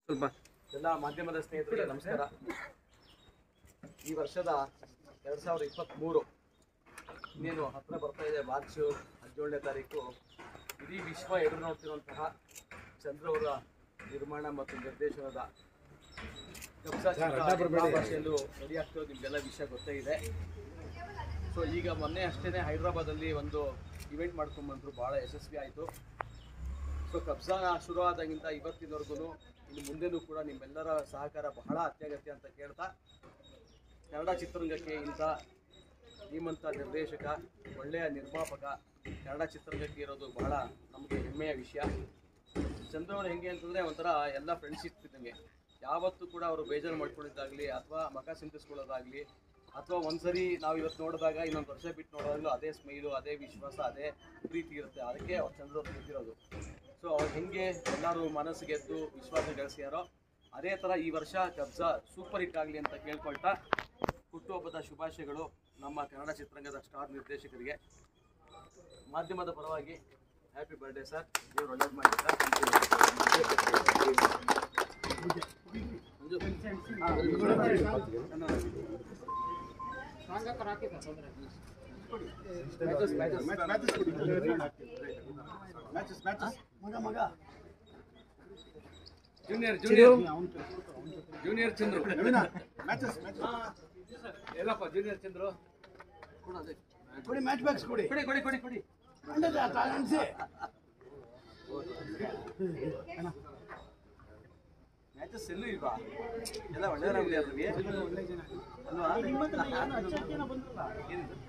ಸ್ವಲ್ಪ ಎಲ್ಲ ಮಾಧ್ಯಮದ ಸ್ನೇಹಿತರಿಗೆ ನಮಸ್ಕಾರ ಈ ವರ್ಷದ ಎರಡು ಸಾವಿರದ ಇಪ್ಪತ್ತ್ಮೂರು ಇನ್ನೇನು ಹತ್ತಿರ ಬರ್ತಾ ಇದೆ ಮಾರ್ಚ್ ಹದಿನೇಳನೇ ತಾರೀಕು ಇಡೀ ವಿಶ್ವ ಎದುರು ನೋಡ್ತಿರುವಂತಹ ಚಂದ್ರವರ ನಿರ್ಮಾಣ ಮತ್ತು ನಿರ್ದೇಶನದ ಕಬ್ಜಾ ಚಿತ್ರ ಎಲ್ಲಾ ಭಾಷೆಯಲ್ಲೂ ರೆಡಿ ಆಗ್ತಿರೋದು ನಿಮಗೆಲ್ಲ ವಿಷಯ ಗೊತ್ತೇ ಇದೆ ಸೊ ಈಗ ಮೊನ್ನೆ ಅಷ್ಟೇ ಹೈದ್ರಾಬಾದಲ್ಲಿ ಒಂದು ಇವೆಂಟ್ ಮಾಡ್ಕೊಂಡ್ಬಂದ್ರು ಭಾಳ ಯಶಸ್ವಿ ಆಯಿತು ಸೊ ಕಬ್ಜಾ ಶುರುವಾದಾಗಿಂದ ಇವತ್ತಿನವರೆಗೂ ಇನ್ನು ಮುಂದೆನೂ ಕೂಡ ನಿಮ್ಮೆಲ್ಲರ ಸಹಕಾರ ಬಹಳ ಅತ್ಯಗತ್ಯ ಅಂತ ಕೇಳ್ತಾ ಕನ್ನಡ ಚಿತ್ರರಂಗಕ್ಕೆ ಇಂಥ ಶ್ರೀಮಂತ ನಿರ್ದೇಶಕ ಒಳ್ಳೆಯ ನಿರ್ಮಾಪಕ ಕನ್ನಡ ಚಿತ್ರರಂಗಕ್ಕೆ ಇರೋದು ಬಹಳ ನಮಗೆ ಹೆಮ್ಮೆಯ ವಿಷಯ ಚಂದ್ರವರು ಹೆಂಗೆ ಅಂತಂದರೆ ಒಂಥರ ಎಲ್ಲ ಫ್ರೆಂಡ್ಶಿಪ್ ಇದ್ದಂಗೆ ಯಾವತ್ತೂ ಕೂಡ ಅವರು ಬೇಜಾರು ಮಾಡ್ಕೊಂಡಿದ್ದಾಗಲಿ ಅಥವಾ ಮಕ ಸಿಂತಿಸ್ಕೊಳ್ಳೋದಾಗಲಿ ಅಥವಾ ಒಂದ್ಸರಿ ನಾವು ಇವತ್ತು ನೋಡಿದಾಗ ಇನ್ನೊಂದು ವರ್ಷ ಬಿಟ್ಟು ನೋಡೋದಾಗಲೂ ಅದೇ ಸ್ಮೈಲು ಅದೇ ವಿಶ್ವಾಸ ಅದೇ ಪ್ರೀತಿ ಇರುತ್ತೆ ಅದಕ್ಕೆ ಅವ್ರು ಚಂದ್ರವ್ರು ನಿಂತಿರೋದು ಸೊ ಅವ್ರು ಹೆಂಗೆ ಎಲ್ಲರೂ ಮನಸ್ಸು ಗೆದ್ದು ವಿಶ್ವಾಸ ಗಳಿಸ್ಯಾರೋ ಅದೇ ಥರ ಈ ವರ್ಷ ಕಬ್ಜಾ ಸೂಪರ್ ಹಿಟ್ ಆಗಲಿ ಅಂತ ಕೇಳ್ಕೊಳ್ತಾ ಹುಟ್ಟುಹಬ್ಬದ ಶುಭಾಶಯಗಳು ನಮ್ಮ ಕನ್ನಡ ಚಿತ್ರರಂಗದ ಸ್ಟಾರ್ ನಿರ್ದೇಶಕರಿಗೆ ಮಾಧ್ಯಮದ ಪರವಾಗಿ ಹ್ಯಾಪಿ ಬರ್ಡೇ ಸರ್ ದೇವ್ರು ಒಳ್ಳೇದು ಮಾಡಿ sir junior junior junior Chandru ಎಲ್ಲಪ್ಪ ಜೂನಿಯರ್ ಚಂದ್ರು ಕೊಡು ಅದೇ. ಕೊಡಿ ಮ್ಯಾಚ್ ಬ್ಯಾಕ್ಸ್ ಕೊಡಿ ಕೊಡಿ ಕೊಡಿ ಕೊಡಿ ಕೊಡಿ ಮಂಡ್ಯದ ಆಟ ಅನ್ಸಿ ಮ್ಯಾಚಸ್ ಎಲ್ಲೂ ಇಲ್ವಾ ಎಲ್ಲ ಒಳ್ಳೆಯದಾಗಿದೆ ಅಲ್ವಾ ಏನಿದು?